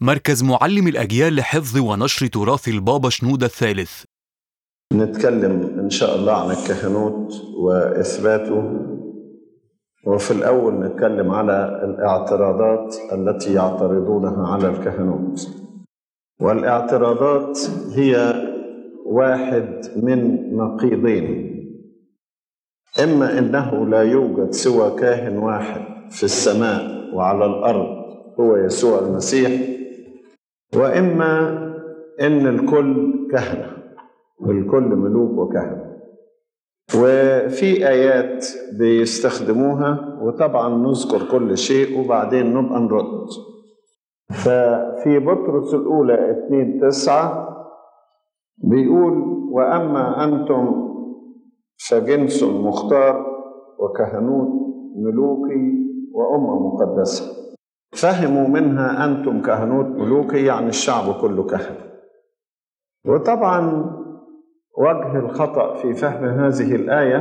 مركز معلم الأجيال لحفظ ونشر تراث البابا شنودة الثالث نتكلم إن شاء الله عن الكهنوت وإثباته وفي الأول نتكلم على الاعتراضات التي يعترضونها على الكهنوت والاعتراضات هي واحد من نقيضين إما أنه لا يوجد سوى كاهن واحد في السماء وعلى الأرض هو يسوع المسيح وإما أن الكل كهنة والكل ملوك وكهنة وفي آيات بيستخدموها وطبعا نذكر كل شيء وبعدين نبقى نرد ففي بطرس الأولى 2 9 بيقول وأما أنتم فجنس مختار وكهنوت ملوكي وأمة مقدسة فهموا منها أنتم كهنوت ملوكي يعني الشعب كله كهنة وطبعا وجه الخطأ في فهم هذه الآية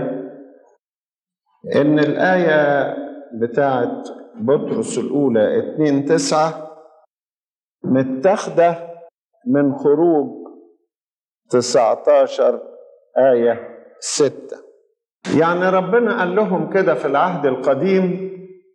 إن الآية بتاعت بطرس الأولى 2 9 متاخدة من خروج 19 آية 6 يعني ربنا قال لهم كده في العهد القديم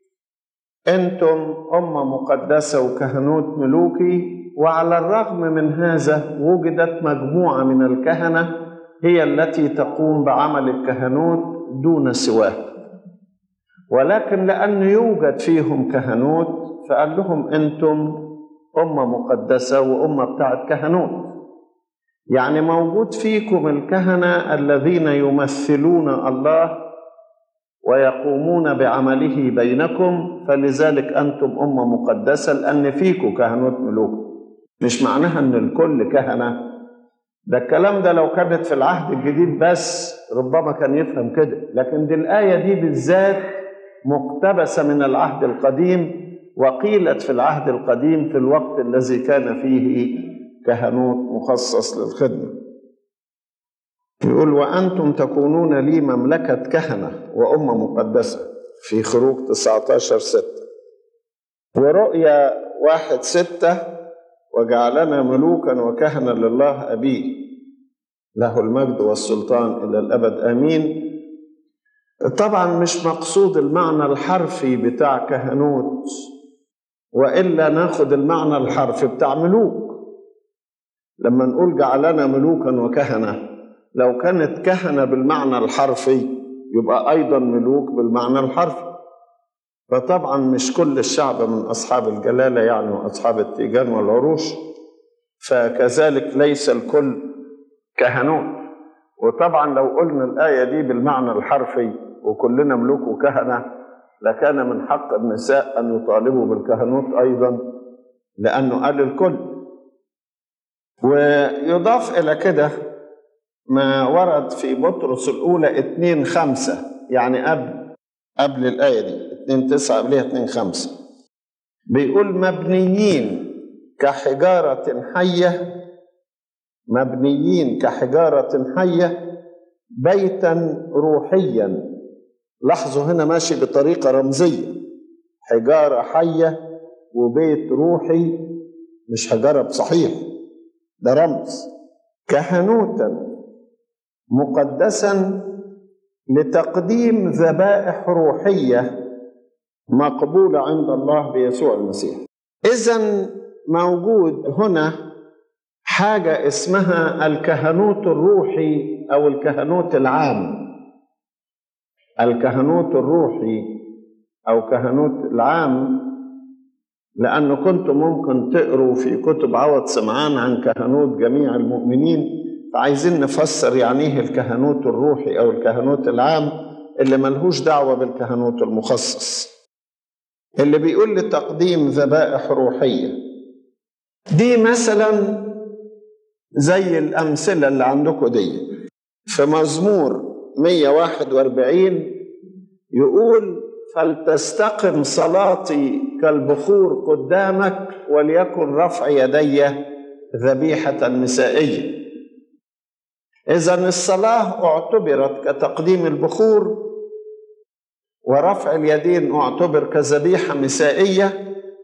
انتم امه مقدسه وكهنوت ملوكي وعلى الرغم من هذا وجدت مجموعه من الكهنه هي التي تقوم بعمل الكهنوت دون سواه ولكن لأن يوجد فيهم كهنوت فقال لهم أنتم أمة مقدسة وأمة بتاعت كهنوت يعني موجود فيكم الكهنة الذين يمثلون الله ويقومون بعمله بينكم فلذلك أنتم أمة مقدسة لأن فيكم كهنوت ملوك مش معناها أن الكل كهنة ده الكلام ده لو كانت في العهد الجديد بس ربما كان يفهم كده لكن دي الآية دي بالذات مقتبسة من العهد القديم وقيلت في العهد القديم في الوقت الذي كان فيه كهنوت مخصص للخدمة يقول وأنتم تكونون لي مملكة كهنة وأمة مقدسة في خروج 19 ستة ورؤيا واحد ستة وجعلنا ملوكا وكهنة لله أبيه له المجد والسلطان إلى الأبد آمين طبعا مش مقصود المعنى الحرفي بتاع كهنوت وإلا ناخد المعنى الحرفي بتاع ملوك لما نقول جعلنا ملوكا وكهنة لو كانت كهنة بالمعنى الحرفي يبقى أيضا ملوك بالمعنى الحرفي فطبعا مش كل الشعب من أصحاب الجلالة يعني وأصحاب التيجان والعروش فكذلك ليس الكل كهنوت وطبعا لو قلنا الآية دي بالمعنى الحرفي وكلنا ملوك وكهنة لكان من حق النساء أن يطالبوا بالكهنوت أيضا لأنه قال الكل ويضاف إلى كده ما ورد في بطرس الأولى اتنين خمسة يعني قبل قبل الآية دي اتنين تسعة قبلها اتنين خمسة بيقول مبنيين كحجارة حية مبنيين كحجارة حية بيتا روحيا لاحظوا هنا ماشي بطريقة رمزية حجارة حية وبيت روحي مش حجارة بصحيح ده رمز كهنوتا مقدسا لتقديم ذبائح روحية مقبولة عند الله بيسوع المسيح إذا موجود هنا حاجة اسمها الكهنوت الروحي أو الكهنوت العام الكهنوت الروحي أو كهنوت العام لأنه كنتم ممكن تقروا في كتب عوض سمعان عن كهنوت جميع المؤمنين فعايزين نفسر يعني ايه الكهنوت الروحي أو الكهنوت العام اللي ملهوش دعوة بالكهنوت المخصص اللي بيقول لتقديم ذبائح روحية دي مثلا زي الأمثلة اللي عندكم دي في مزمور 141 يقول فلتستقم صلاتي كالبخور قدامك وليكن رفع يدي ذبيحة نسائية إذا الصلاة اعتبرت كتقديم البخور ورفع اليدين اعتبر كذبيحة مسائية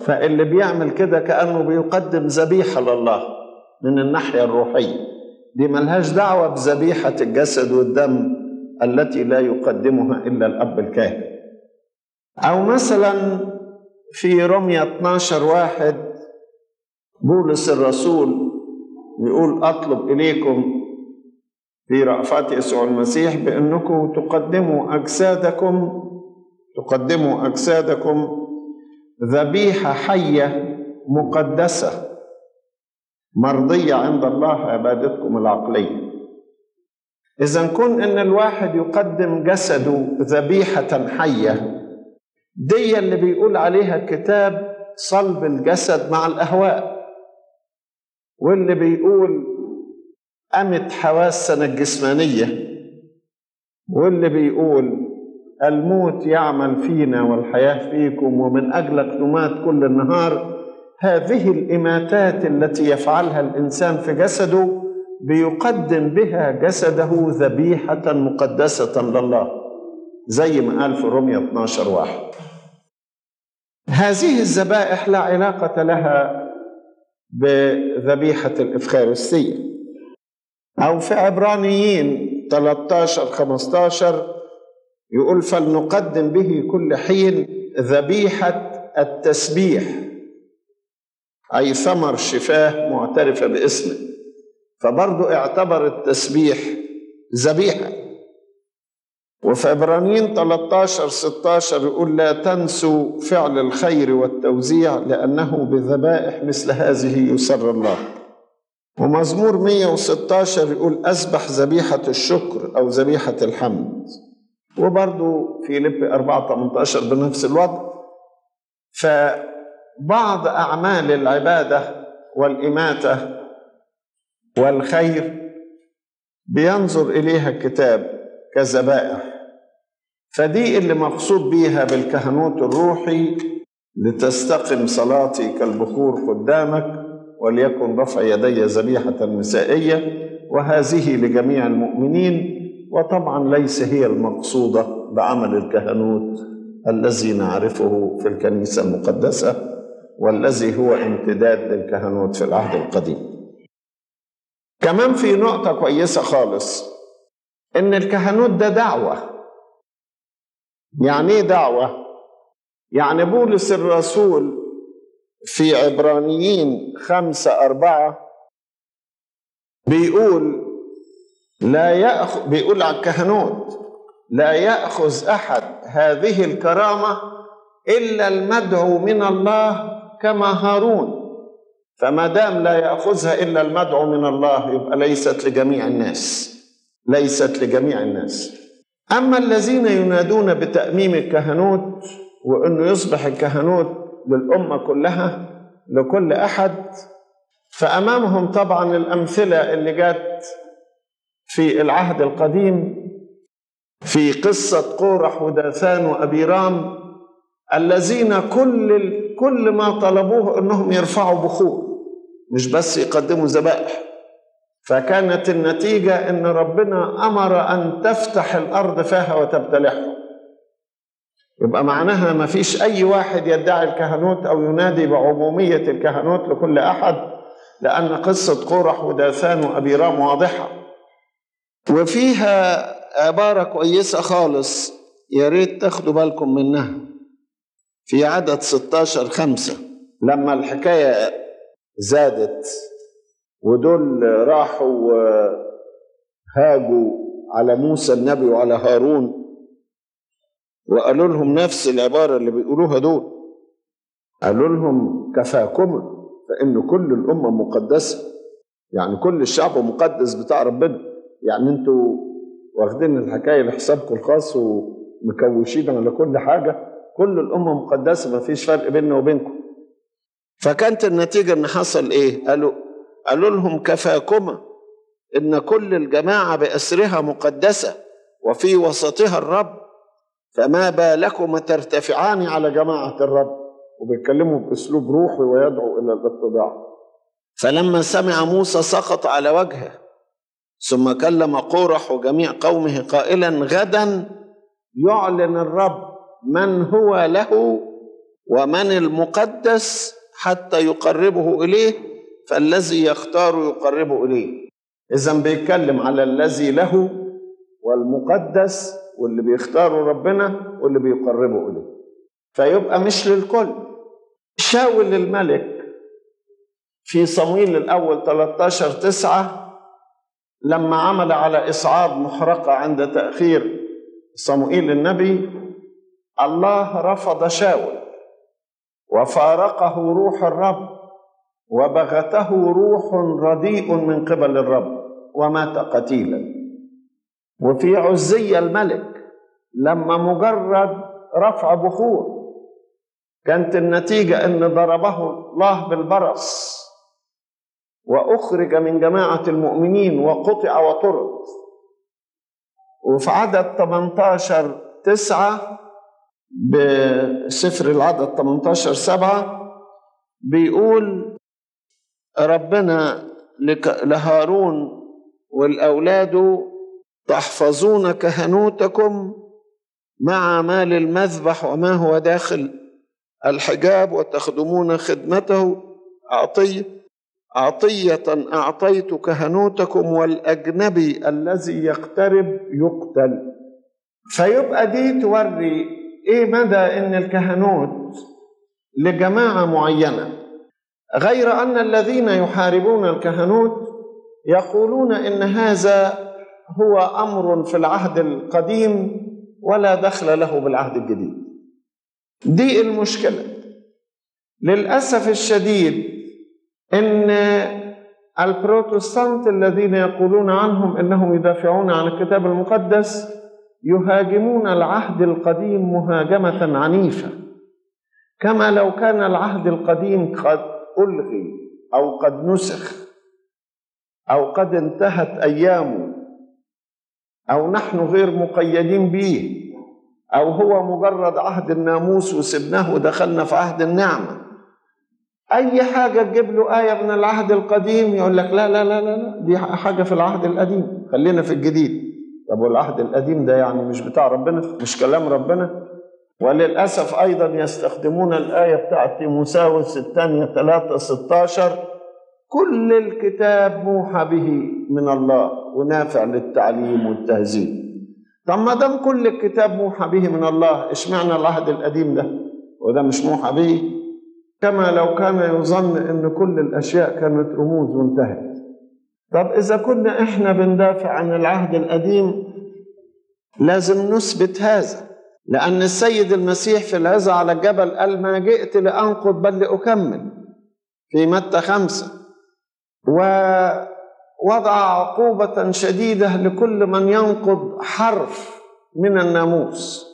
فاللي بيعمل كده كأنه بيقدم ذبيحة لله من الناحية الروحية دي ملهاش دعوة بذبيحة الجسد والدم التي لا يقدمها إلا الأب الكاهن أو مثلا في رمية 12 واحد بولس الرسول يقول أطلب إليكم في رأفات يسوع المسيح بأنكم تقدموا أجسادكم تقدموا أجسادكم ذبيحة حية مقدسة مرضية عند الله عبادتكم العقلية إذا كن إن الواحد يقدم جسده ذبيحة حية دي اللي بيقول عليها الكتاب صلب الجسد مع الأهواء واللي بيقول قامت حواسنا الجسمانية واللي بيقول الموت يعمل فينا والحياة فيكم ومن أجلك نمات كل النهار هذه الإماتات التي يفعلها الإنسان في جسده بيقدم بها جسده ذبيحة مقدسة لله زي ما قال في رومية 12 واحد هذه الذبائح لا علاقة لها بذبيحة الإفخارستية أو في عبرانيين 13 15 يقول فلنقدم به كل حين ذبيحة التسبيح أي ثمر شفاه معترفة باسمه فبرضه اعتبر التسبيح ذبيحة وفي عبرانيين 13 16 يقول لا تنسوا فعل الخير والتوزيع لأنه بذبائح مثل هذه يسر الله ومزمور 116 يقول أسبح ذبيحة الشكر أو ذبيحة الحمد وبرضو في لب 4 18 بنفس الوضع فبعض أعمال العبادة والإماتة والخير بينظر إليها الكتاب كذبائح فدي اللي مقصود بيها بالكهنوت الروحي لتستقم صلاتي كالبخور قدامك وليكن رفع يدي ذبيحة مسائية وهذه لجميع المؤمنين وطبعا ليس هي المقصودة بعمل الكهنوت الذي نعرفه في الكنيسة المقدسة والذي هو امتداد للكهنوت في العهد القديم كمان في نقطة كويسة خالص إن الكهنوت ده دعوة يعني إيه دعوة؟ يعني بولس الرسول في عبرانيين خمسة أربعة بيقول لا يأخذ بيقول على الكهنوت لا يأخذ أحد هذه الكرامة إلا المدعو من الله كما هارون فما دام لا يأخذها إلا المدعو من الله يبقى ليست لجميع الناس ليست لجميع الناس أما الذين ينادون بتأميم الكهنوت وأنه يصبح الكهنوت للأمة كلها لكل أحد فأمامهم طبعا الأمثلة اللي جت في العهد القديم في قصة قورح وداثان وأبيرام الذين كل كل ما طلبوه انهم يرفعوا بخور مش بس يقدموا ذبائح فكانت النتيجة ان ربنا امر ان تفتح الارض فيها وتبتلعهم يبقى معناها ما فيش اي واحد يدعي الكهنوت او ينادي بعمومية الكهنوت لكل احد لان قصة قورح وداثان وابيرام واضحة وفيها عبارة كويسة خالص يا ريت تاخدوا بالكم منها في عدد 16 خمسة لما الحكاية زادت ودول راحوا هاجوا على موسى النبي وعلى هارون وقالوا لهم نفس العبارة اللي بيقولوها دول قالوا لهم كفاكما فإن كل الأمة مقدسة يعني كل الشعب مقدس بتاع ربنا يعني انتوا واخدين الحكاية لحسابكم الخاص ومكوشين على كل حاجة كل الأمة مقدسة ما فيش فرق بيننا وبينكم فكانت النتيجة إن حصل إيه؟ قالوا قالوا لهم كفاكما إن كل الجماعة بأسرها مقدسة وفي وسطها الرب فما بالكما ترتفعان على جماعة الرب وبيتكلموا بأسلوب روحي ويدعو إلى الاتباع فلما سمع موسى سقط على وجهه ثم كلم قورح وجميع قومه قائلا غدا يعلن الرب من هو له ومن المقدس حتى يقربه إليه فالذي يختار يقربه إليه إذا بيتكلم على الذي له والمقدس واللي بيختاره ربنا واللي بيقربه إليه فيبقى مش للكل شاول الملك في صمويل الأول 13 تسعة لما عمل على إصعاد محرقة عند تأخير صموئيل النبي الله رفض شاول وفارقه روح الرب وبغته روح رديء من قبل الرب ومات قتيلا وفي عزية الملك لما مجرد رفع بخور كانت النتيجة أن ضربه الله بالبرص وأخرج من جماعة المؤمنين وقطع وطرد وفي عدد 18 تسعة بسفر العدد 18 سبعة بيقول ربنا لهارون والأولاد تحفظون كهنوتكم مع مال المذبح وما هو داخل الحجاب وتخدمون خدمته عطية عطية أعطيت كهنوتكم والأجنبي الذي يقترب يقتل فيبقى دي توري إيه مدى إن الكهنوت لجماعة معينة غير أن الذين يحاربون الكهنوت يقولون إن هذا هو أمر في العهد القديم ولا دخل له بالعهد الجديد دي المشكلة للأسف الشديد إن البروتستانت الذين يقولون عنهم إنهم يدافعون عن الكتاب المقدس يهاجمون العهد القديم مهاجمة عنيفة كما لو كان العهد القديم قد ألغي أو قد نسخ أو قد انتهت أيامه أو نحن غير مقيدين به أو هو مجرد عهد الناموس وسبناه ودخلنا في عهد النعمة أي حاجة تجيب له آية من العهد القديم يقول لك لا لا لا لا, لا دي حاجة في العهد القديم خلينا في الجديد طب والعهد القديم ده يعني مش بتاع ربنا مش كلام ربنا وللأسف أيضا يستخدمون الآية بتاعت تيموساوس الثانية 3 16 كل الكتاب موحى به من الله ونافع للتعليم والتهذيب طب ما دام كل الكتاب موحى به من الله اشمعنى العهد القديم ده وده مش موحى به كما لو كان يظن ان كل الاشياء كانت رموز وانتهت طب اذا كنا احنا بندافع عن العهد القديم لازم نثبت هذا لان السيد المسيح في العظة على الجبل قال ما جئت لانقض بل لاكمل في متى خمسه ووضع عقوبة شديدة لكل من ينقض حرف من الناموس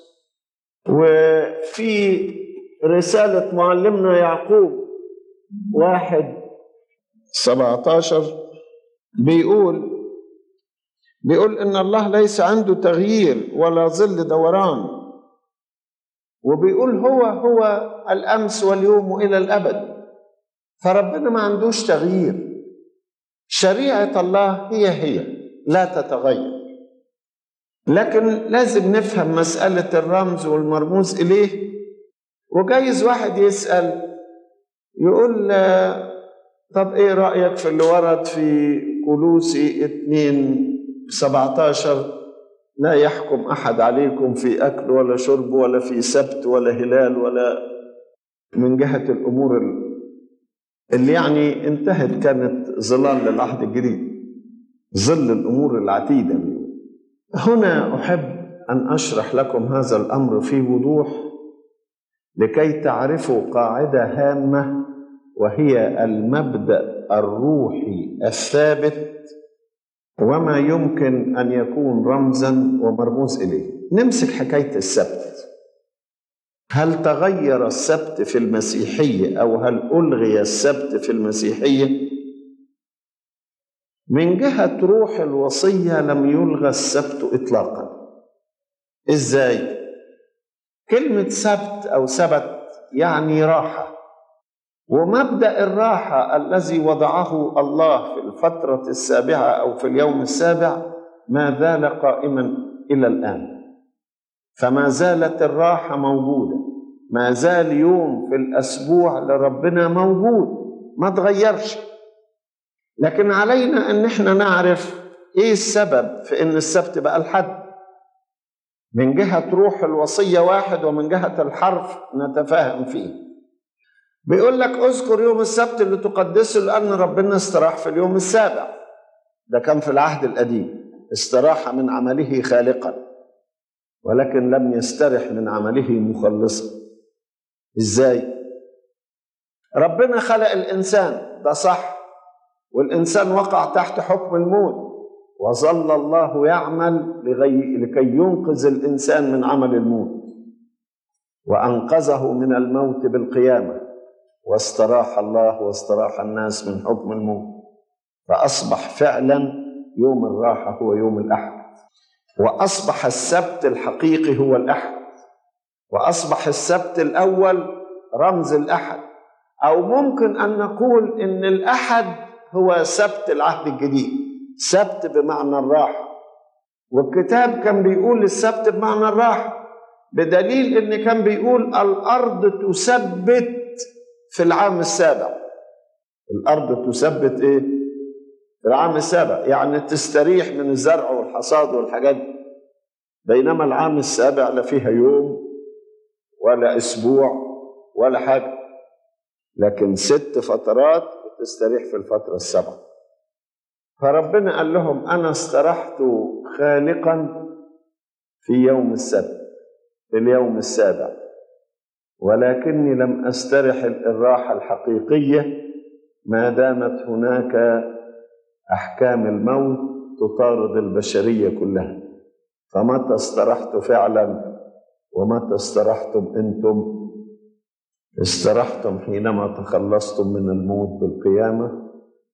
وفي رسالة معلمنا يعقوب واحد سبعة عشر بيقول بيقول إن الله ليس عنده تغيير ولا ظل دوران وبيقول هو هو الأمس واليوم وإلى الأبد فربنا ما عندوش تغيير شريعة الله هي هي لا تتغير لكن لازم نفهم مسألة الرمز والمرموز إليه وجايز واحد يسأل يقول طب إيه رأيك في اللي ورد في كلوسي 2 17 لا يحكم أحد عليكم في أكل ولا شرب ولا في سبت ولا هلال ولا من جهة الأمور اللي يعني انتهت كانت ظلال للعهد الجديد ظل الامور العتيده هنا احب ان اشرح لكم هذا الامر في وضوح لكي تعرفوا قاعده هامه وهي المبدا الروحي الثابت وما يمكن ان يكون رمزا ومرموز اليه نمسك حكايه السبت هل تغير السبت في المسيحيه او هل الغي السبت في المسيحيه من جهه روح الوصيه لم يلغى السبت اطلاقا ازاي كلمه سبت او سبت يعني راحه ومبدا الراحه الذي وضعه الله في الفتره السابعه او في اليوم السابع ما زال قائما الى الان فما زالت الراحه موجوده ما زال يوم في الأسبوع لربنا موجود ما تغيرش لكن علينا أن احنا نعرف إيه السبب في أن السبت بقى الحد من جهة روح الوصية واحد ومن جهة الحرف نتفاهم فيه بيقول لك اذكر يوم السبت اللي تقدسه لأن ربنا استراح في اليوم السابع ده كان في العهد القديم استراح من عمله خالقا ولكن لم يسترح من عمله مخلصا ازاي ربنا خلق الانسان ده صح والانسان وقع تحت حكم الموت وظل الله يعمل لغي... لكي ينقذ الانسان من عمل الموت وانقذه من الموت بالقيامه واستراح الله واستراح الناس من حكم الموت فاصبح فعلا يوم الراحه هو يوم الاحد واصبح السبت الحقيقي هو الاحد واصبح السبت الاول رمز الاحد او ممكن ان نقول ان الاحد هو سبت العهد الجديد سبت بمعنى الراحه والكتاب كان بيقول السبت بمعنى الراحه بدليل ان كان بيقول الارض تثبت في العام السابع الارض تثبت ايه في العام السابع يعني تستريح من الزرع والحصاد والحاجات دي بينما العام السابع لا فيها يوم ولا اسبوع ولا حاجه لكن ست فترات بتستريح في الفتره السابعه فربنا قال لهم انا استرحت خالقا في يوم السبت في اليوم السابع ولكني لم استرح الراحه الحقيقيه ما دامت هناك احكام الموت تطارد البشريه كلها فمتى استرحت فعلا ومتى استرحتم انتم استرحتم حينما تخلصتم من الموت بالقيامه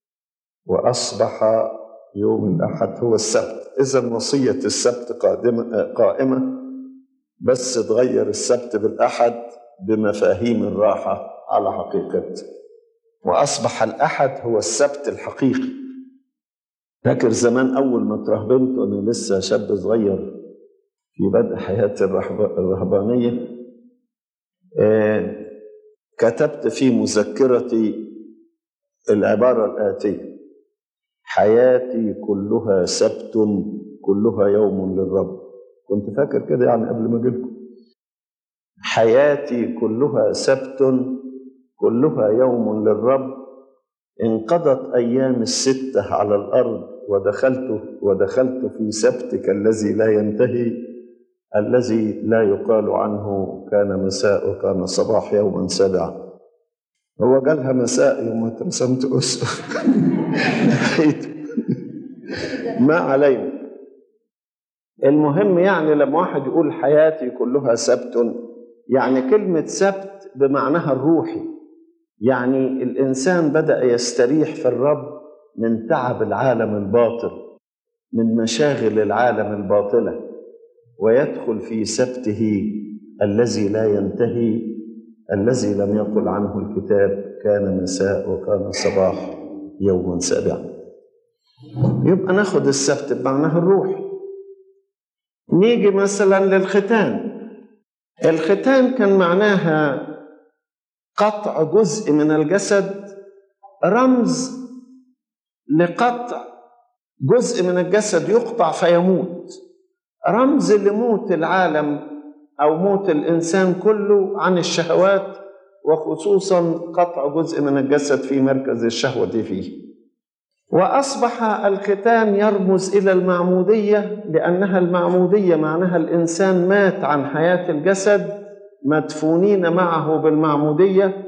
واصبح يوم الاحد هو السبت اذا وصيه السبت قادمه قائمه بس تغير السبت بالاحد بمفاهيم الراحه على حقيقته واصبح الاحد هو السبت الحقيقي فاكر زمان اول ما ترهبنت وانا لسه شاب صغير في بدء حياتي الرهبانيه آه كتبت في مذكرتي العباره الاتيه حياتي كلها سبت كلها يوم للرب كنت فاكر كده يعني قبل ما اجيلكم حياتي كلها سبت كلها يوم للرب انقضت ايام السته على الارض ودخلت ودخلت في سبتك الذي لا ينتهي الذي لا يقال عنه كان مساء وكان صباح يوما سابعا هو قالها مساء يوم اترسمت أسر ما علينا المهم يعني لما واحد يقول حياتي كلها سبت يعني كلمة سبت بمعناها الروحي يعني الإنسان بدأ يستريح في الرب من تعب العالم الباطل من مشاغل العالم الباطله ويدخل في سبته الذي لا ينتهي الذي لم يقل عنه الكتاب كان مساء وكان صباح يوما سابعا يبقى ناخد السبت بمعناه الروح نيجي مثلا للختان الختان كان معناها قطع جزء من الجسد رمز لقطع جزء من الجسد يقطع فيموت رمز لموت العالم او موت الانسان كله عن الشهوات وخصوصا قطع جزء من الجسد في مركز الشهوه فيه واصبح الختان يرمز الى المعموديه لانها المعموديه معناها الانسان مات عن حياه الجسد مدفونين معه بالمعموديه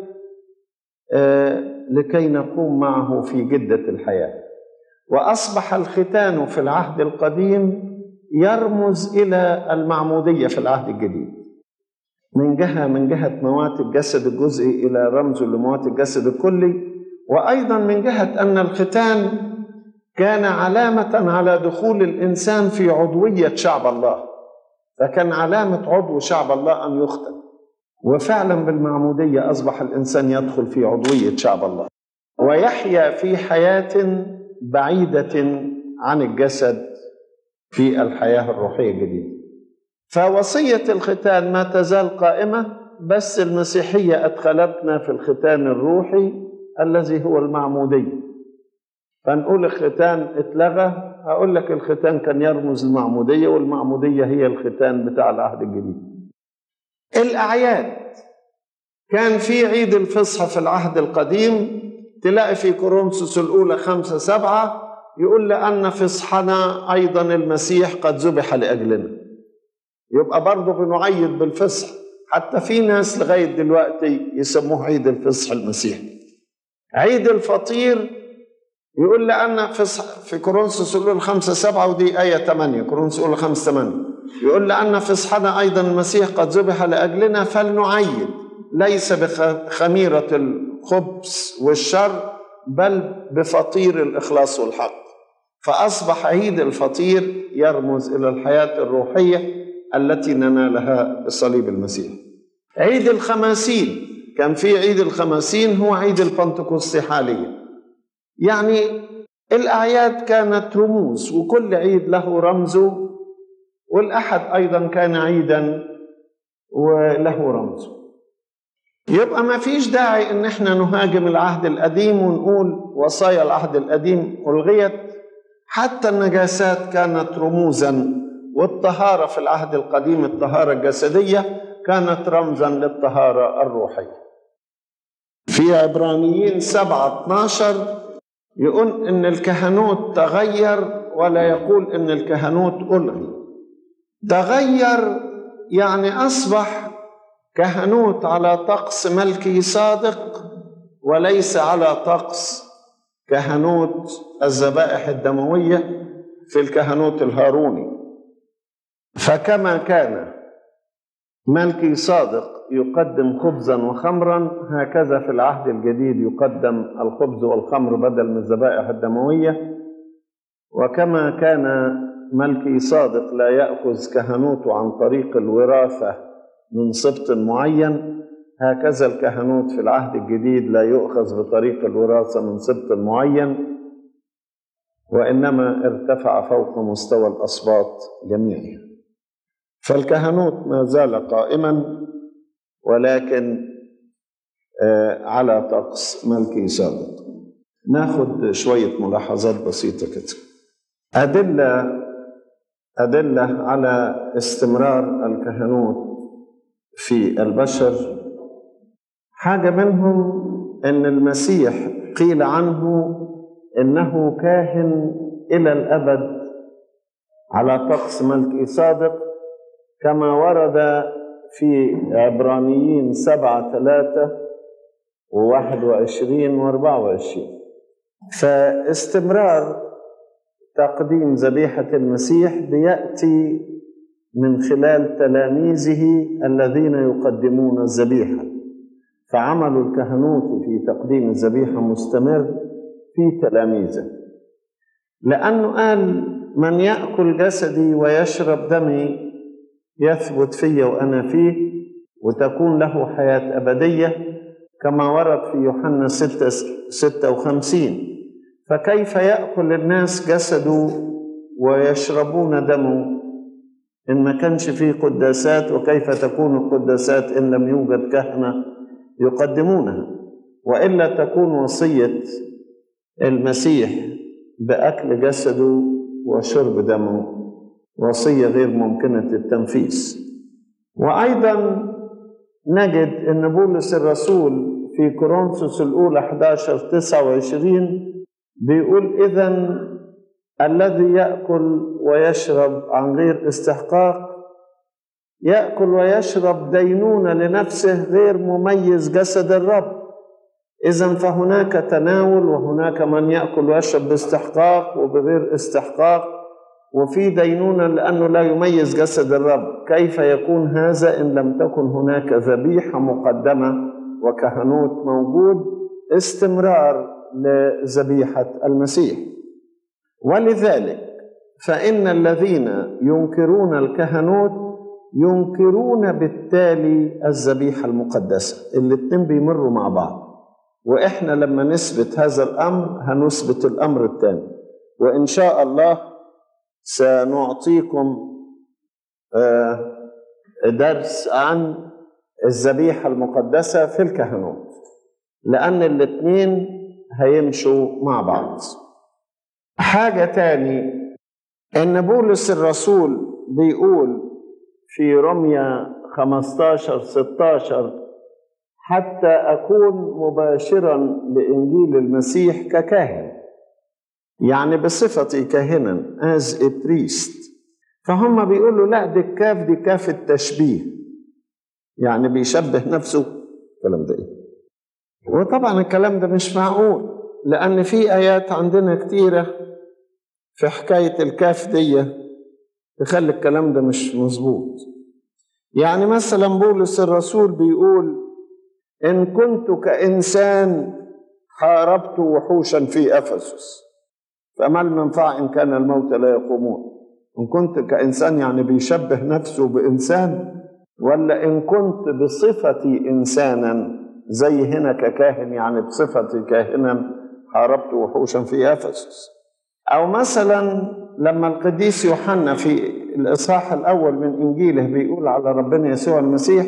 لكي نقوم معه في جده الحياه واصبح الختان في العهد القديم يرمز الى المعموديه في العهد الجديد من جهه من جهه موات الجسد الجزئي الى رمز لموات الجسد الكلي وايضا من جهه ان الختان كان علامه على دخول الانسان في عضويه شعب الله فكان علامه عضو شعب الله ان يختن وفعلا بالمعموديه اصبح الانسان يدخل في عضويه شعب الله ويحيا في حياه بعيده عن الجسد في الحياة الروحية الجديدة فوصية الختان ما تزال قائمة بس المسيحية أدخلتنا في الختان الروحي الذي هو المعمودية فنقول الختان اتلغى هقول لك الختان كان يرمز المعمودية والمعمودية هي الختان بتاع العهد الجديد الأعياد كان في عيد الفصح في العهد القديم تلاقي في كورنثوس الأولى خمسة سبعة يقول لأن فصحنا أيضا المسيح قد ذبح لأجلنا يبقى برضه بنعيد بالفصح حتى في ناس لغاية دلوقتي يسموه عيد الفصح المسيحي عيد الفطير يقول لأن فصح في كورنثوس الأولى خمسة سبعة ودي آية 8 كورنثوس الأولى خمسة 8 يقول لأن فصحنا أيضا المسيح قد ذبح لأجلنا فلنعيد ليس بخميرة الخبز والشر بل بفطير الإخلاص والحق فأصبح عيد الفطير يرمز إلى الحياة الروحية التي ننالها بصليب المسيح عيد الخماسين كان في عيد الخماسين هو عيد البنتكوستي حاليا يعني الأعياد كانت رموز وكل عيد له رمزه والأحد أيضا كان عيدا وله رمزه يبقى ما فيش داعي ان احنا نهاجم العهد القديم ونقول وصايا العهد القديم ألغيت حتى النجاسات كانت رموزا والطهارة في العهد القديم الطهارة الجسدية كانت رمزا للطهارة الروحية في عبرانيين سبعة 12 يقول ان الكهنوت تغير ولا يقول ان الكهنوت ألغي تغير يعني أصبح كهنوت على طقس ملكي صادق وليس على طقس كهنوت الذبائح الدموية في الكهنوت الهاروني فكما كان ملكي صادق يقدم خبزا وخمرا هكذا في العهد الجديد يقدم الخبز والخمر بدل من الذبائح الدموية وكما كان ملكي صادق لا يأخذ كهنوته عن طريق الوراثة من سبط معين هكذا الكهنوت في العهد الجديد لا يؤخذ بطريق الوراثة من سبط معين وإنما ارتفع فوق مستوى الأسباط جميعها فالكهنوت ما زال قائما ولكن على طقس ملكي صادق ناخد شوية ملاحظات بسيطة كده أدلة أدلة على استمرار الكهنوت في البشر حاجة منهم أن المسيح قيل عنه إنه كاهن إلى الأبد على طقس ملكي صادق كما ورد في عبرانيين سبعة ثلاثة وواحد وعشرين واربعة وعشرين فاستمرار تقديم ذبيحة المسيح بيأتي من خلال تلاميذه الذين يقدمون الذبيحة فعمل الكهنوت في تقديم الذبيحة مستمر في تلاميذه لأنه قال من يأكل جسدي ويشرب دمي يثبت في وأنا فيه وتكون له حياة أبدية كما ورد في يوحنا 6 56 فكيف يأكل الناس جسده ويشربون دمه إن ما كانش فيه قداسات وكيف تكون القداسات إن لم يوجد كهنة يقدمونها وإلا تكون وصية المسيح بأكل جسده وشرب دمه وصية غير ممكنة التنفيذ وأيضا نجد أن بولس الرسول في كورنثوس الأولى 11 29 بيقول إذا الذي يأكل ويشرب عن غير استحقاق يأكل ويشرب دينونة لنفسه غير مميز جسد الرب إذا فهناك تناول وهناك من يأكل ويشرب باستحقاق وبغير استحقاق وفي دينونة لأنه لا يميز جسد الرب كيف يكون هذا إن لم تكن هناك ذبيحة مقدمة وكهنوت موجود استمرار لذبيحة المسيح ولذلك فإن الذين ينكرون الكهنوت ينكرون بالتالي الذبيحة المقدسة الاتنين بيمروا مع بعض وإحنا لما نثبت هذا الأمر هنثبت الأمر الثاني وإن شاء الله سنعطيكم درس عن الذبيحة المقدسة في الكهنوت لأن الاتنين هيمشوا مع بعض حاجة تاني إن بولس الرسول بيقول في رمية 15 16 حتى أكون مباشرا لإنجيل المسيح ككاهن يعني بصفتي كاهنا as a priest فهم بيقولوا لا دي الكاف دي كاف التشبيه يعني بيشبه نفسه الكلام ده ايه وطبعا الكلام ده مش معقول لأن في آيات عندنا كتيرة في حكاية الكاف دي تخلي الكلام ده مش مظبوط يعني مثلا بولس الرسول بيقول إن كنت كإنسان حاربت وحوشا في أفسس فما المنفعة إن كان الموت لا يقومون إن كنت كإنسان يعني بيشبه نفسه بإنسان ولا إن كنت بصفتي إنسانا زي هنا ككاهن يعني بصفتي كاهنا حاربت وحوشا في أفسس أو مثلا لما القديس يوحنا في الإصحاح الأول من إنجيله بيقول على ربنا يسوع المسيح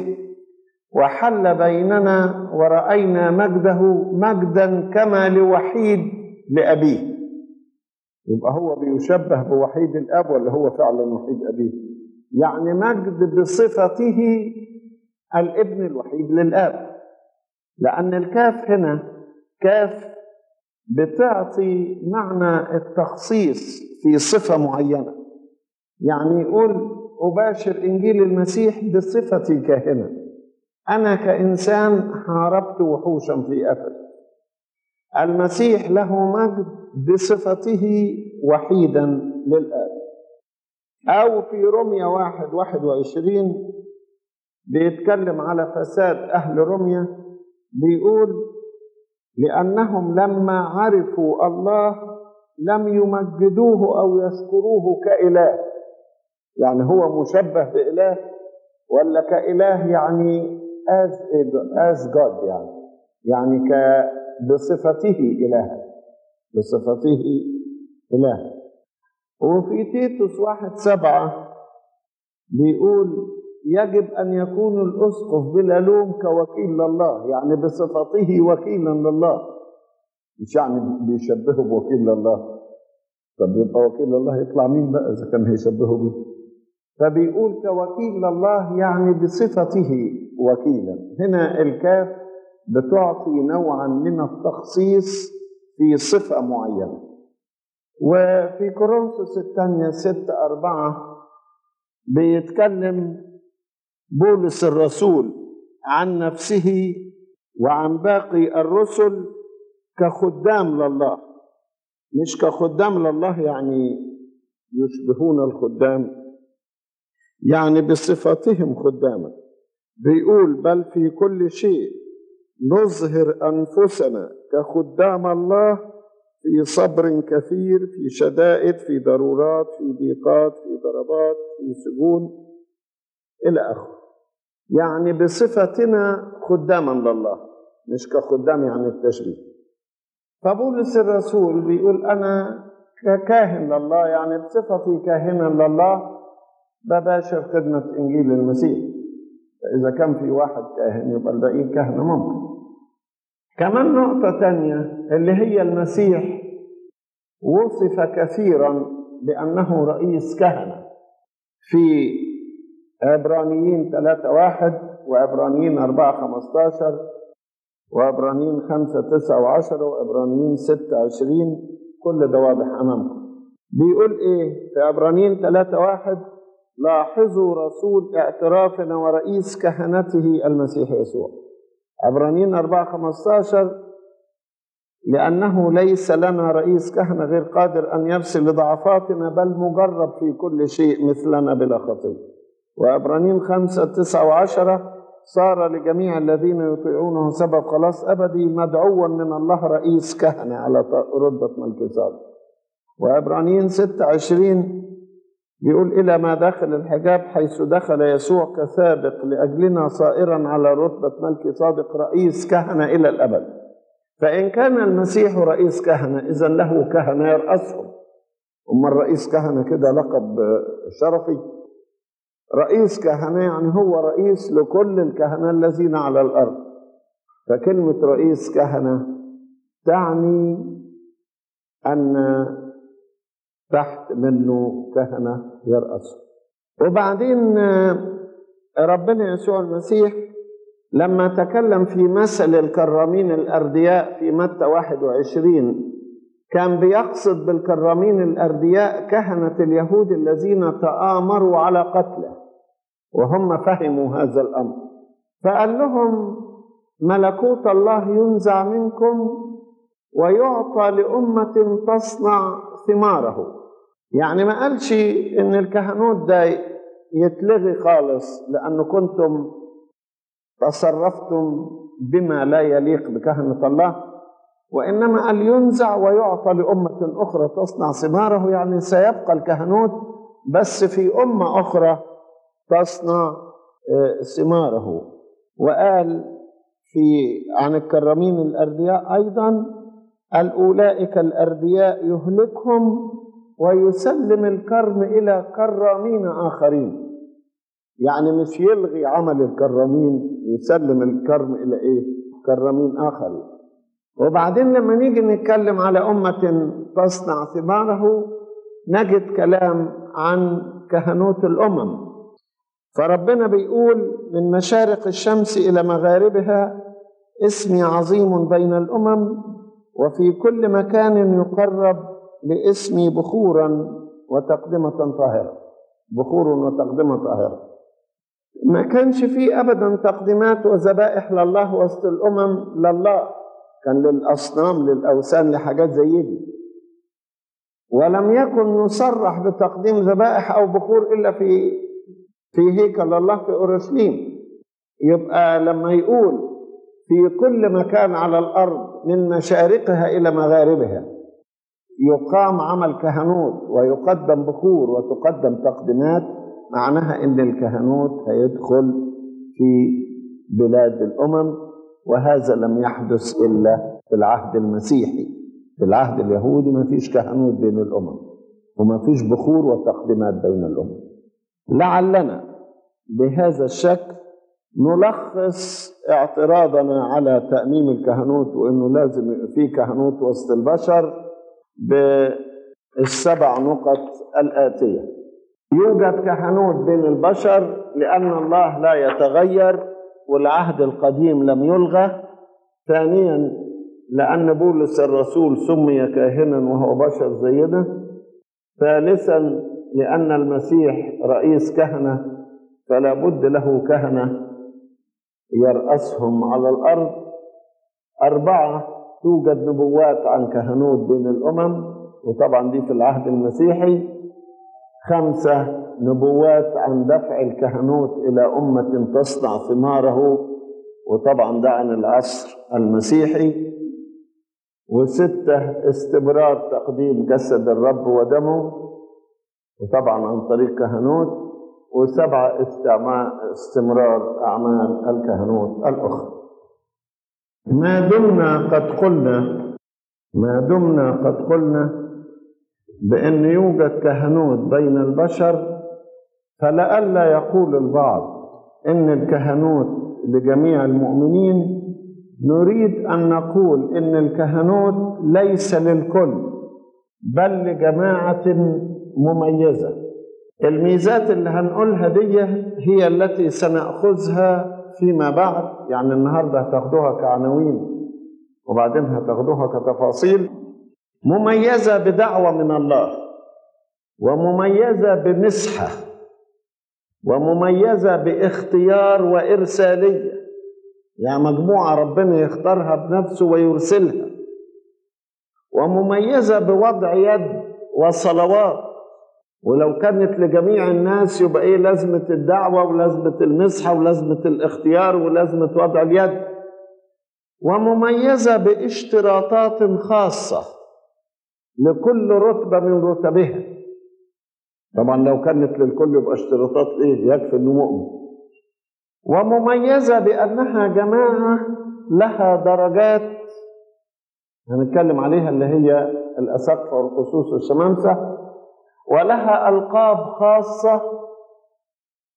وحل بيننا ورأينا مجده مجدا كما لوحيد لأبيه يبقى هو بيشبه بوحيد الأب ولا هو فعلا وحيد أبيه يعني مجد بصفته الابن الوحيد للآب لأن الكاف هنا كاف بتعطي معنى التخصيص في صفة معينة يعني يقول أباشر إنجيل المسيح بصفتي كاهنا أنا كإنسان حاربت وحوشا في أفل المسيح له مجد بصفته وحيدا للآب أو في رمية واحد واحد وعشرين بيتكلم على فساد أهل رمية بيقول لأنهم لما عرفوا الله لم يمجدوه أو يذكروه كإله يعني هو مشبه بإله ولا كإله يعني as as God يعني يعني ك بصفته إلها بصفته إله وفي تيتوس واحد سبعة بيقول يجب أن يكون الأسقف بلا لوم كوكيل لله يعني بصفته وكيلا لله مش يعني بيشبهه بوكيل لله طب يبقى وكيل الله يطلع مين بقى إذا كان هيشبهه به فبيقول كوكيل لله يعني بصفته وكيلا هنا الكاف بتعطي نوعا من التخصيص في صفة معينة وفي كورنثوس الثانية ستة أربعة بيتكلم بولس الرسول عن نفسه وعن باقي الرسل كخدام لله مش كخدام لله يعني يشبهون الخدام يعني بصفتهم خداما بيقول بل في كل شيء نظهر انفسنا كخدام الله في صبر كثير في شدائد في ضرورات في ضيقات في ضربات في سجون الى اخره يعني بصفتنا خداما لله مش كخدام يعني التشبيه فبولس الرسول بيقول انا ككاهن لله يعني بصفتي كاهنا لله بباشر خدمة إنجيل المسيح إذا كان في واحد كاهن يبقى الباقيين كهنة ممكن كمان نقطة تانية اللي هي المسيح وصف كثيرا بأنه رئيس كهنة في عبرانيين ثلاثة واحد وعبرانيين أربعة خمستاشر وعبرانيين خمسة تسعة وعشرة وعبرانيين ستة عشرين كل ده واضح أمامكم بيقول إيه في عبرانيين ثلاثة واحد لاحظوا رسول اعترافنا ورئيس كهنته المسيح يسوع عبرانيين 4 15 لأنه ليس لنا رئيس كهنة غير قادر أن يرسل لضعفاتنا بل مجرب في كل شيء مثلنا بلا خطية وعبرانيين 5 9 و10 صار لجميع الذين يطيعونه سبب خلاص أبدي مدعوا من الله رئيس كهنة على رتبة ملك وعبرانيين 26 بيقول إلى ما داخل الحجاب حيث دخل يسوع كسابق لأجلنا صائرا على رتبة ملك صادق رئيس كهنة إلى الأبد فإن كان المسيح رئيس كهنة إذا له كهنة يرأسهم أما الرئيس كهنة كده لقب شرفي رئيس كهنة يعني هو رئيس لكل الكهنة الذين على الأرض فكلمة رئيس كهنة تعني أن تحت منه كهنة يرأسه وبعدين ربنا يسوع المسيح لما تكلم في مثل الكرامين الأردياء في متى 21 كان بيقصد بالكرامين الأردياء كهنة اليهود الذين تآمروا على قتله وهم فهموا هذا الأمر فقال لهم ملكوت الله ينزع منكم ويعطى لأمة تصنع ثماره يعني ما قالش إن الكهنوت ده يتلغي خالص لأنه كنتم تصرفتم بما لا يليق بكهنة الله وإنما قال ينزع ويعطى لأمة أخرى تصنع ثماره يعني سيبقى الكهنوت بس في أمة أخرى تصنع ثماره وقال في عن الكرامين الأردياء أيضا قال أولئك الأردياء يهلكهم ويسلم الكرم إلى كرامين آخرين يعني مش يلغي عمل الكرامين يسلم الكرم إلى إيه كرامين آخرين وبعدين لما نيجي نتكلم على أمة تصنع ثماره نجد كلام عن كهنوت الأمم فربنا بيقول من مشارق الشمس إلى مغاربها اسمي عظيم بين الأمم وفي كل مكان يقرب لاسمي بخورا وتقدمة طاهرة بخور وتقدمة طاهرة ما كانش فيه أبدا تقديمات وذبائح لله وسط الأمم لله كان للأصنام للأوثان لحاجات زي دي ولم يكن يصرح بتقديم ذبائح أو بخور إلا في في هيكل الله في أورشليم يبقى لما يقول في كل مكان على الأرض من مشارقها إلى مغاربها يقام عمل كهنوت ويقدم بخور وتقدم تقديمات معناها ان الكهنوت هيدخل في بلاد الامم وهذا لم يحدث الا في العهد المسيحي في العهد اليهودي ما فيش كهنوت بين الامم وما فيش بخور وتقديمات بين الامم لعلنا بهذا الشكل نلخص اعتراضنا على تأميم الكهنوت وانه لازم في كهنوت وسط البشر بالسبع نقط الآتية يوجد كهنوت بين البشر لأن الله لا يتغير والعهد القديم لم يلغى ثانيا لأن بولس الرسول سمي كاهنا وهو بشر زينا ثالثا لأن المسيح رئيس كهنة فلا بد له كهنة يرأسهم على الأرض أربعة توجد نبوات عن كهنوت بين الأمم وطبعا دي في العهد المسيحي خمسة نبوات عن دفع الكهنوت إلى أمة تصنع ثماره وطبعا ده عن العصر المسيحي وستة استمرار تقديم جسد الرب ودمه وطبعا عن طريق كهنوت وسبعة استعمال استمرار أعمال الكهنوت الأخرى ما دمنا قد قلنا ما دمنا قد قلنا بأن يوجد كهنوت بين البشر فلئلا يقول البعض إن الكهنوت لجميع المؤمنين نريد أن نقول إن الكهنوت ليس للكل بل لجماعة مميزة الميزات اللي هنقولها دي هي التي سنأخذها فيما بعد يعني النهاردة هتاخدوها كعناوين وبعدين هتاخدوها كتفاصيل مميزة بدعوة من الله ومميزة بمسحة ومميزة باختيار وإرسالية يعني مجموعة ربنا يختارها بنفسه ويرسلها ومميزة بوضع يد وصلوات ولو كانت لجميع الناس يبقى ايه لازمة الدعوة ولازمة المسحة ولازمة الاختيار ولازمة وضع اليد ومميزة باشتراطات خاصة لكل رتبة من رتبها طبعا لو كانت للكل يبقى اشتراطات ايه يكفي انه مؤمن ومميزة بأنها جماعة لها درجات هنتكلم عليها اللي هي الأسقفة والخصوص والشمامسة ولها ألقاب خاصة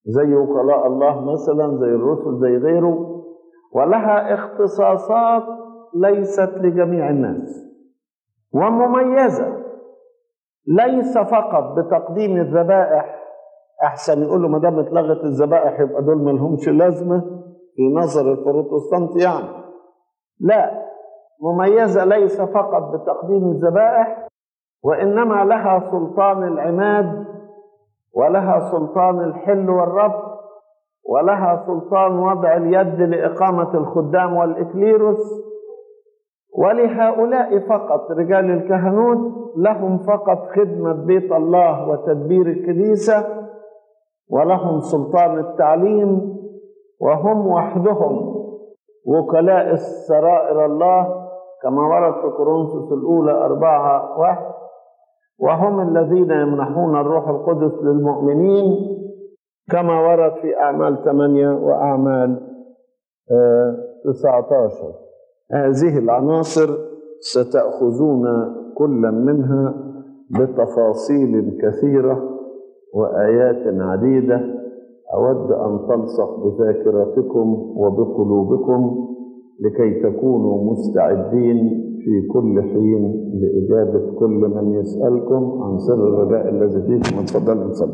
زي وكلاء الله مثلا زي الرسل زي غيره ولها اختصاصات ليست لجميع الناس ومميزة ليس فقط بتقديم الذبائح أحسن يقول له ما دام اتلغت الذبائح يبقى دول ما لهمش لازمة في نظر البروتستانت يعني لا مميزة ليس فقط بتقديم الذبائح وإنما لها سلطان العماد ولها سلطان الحل والربط ولها سلطان وضع اليد لإقامة الخدام والإكليروس ولهؤلاء فقط رجال الكهنوت لهم فقط خدمة بيت الله وتدبير الكنيسة ولهم سلطان التعليم وهم وحدهم وكلاء السرائر الله كما ورد في كورنثوس الأولى أربعة واحد وهم الذين يمنحون الروح القدس للمؤمنين كما ورد في أعمال ثمانية وأعمال تسعة عشر هذه العناصر ستأخذون كل منها بتفاصيل كثيرة وآيات عديدة أود أن تلصق بذاكرتكم وبقلوبكم لكي تكونوا مستعدين في كل حين لإجابة كل من يسألكم عن سر الرجاء الذي فيكم اتفضلوا نصلي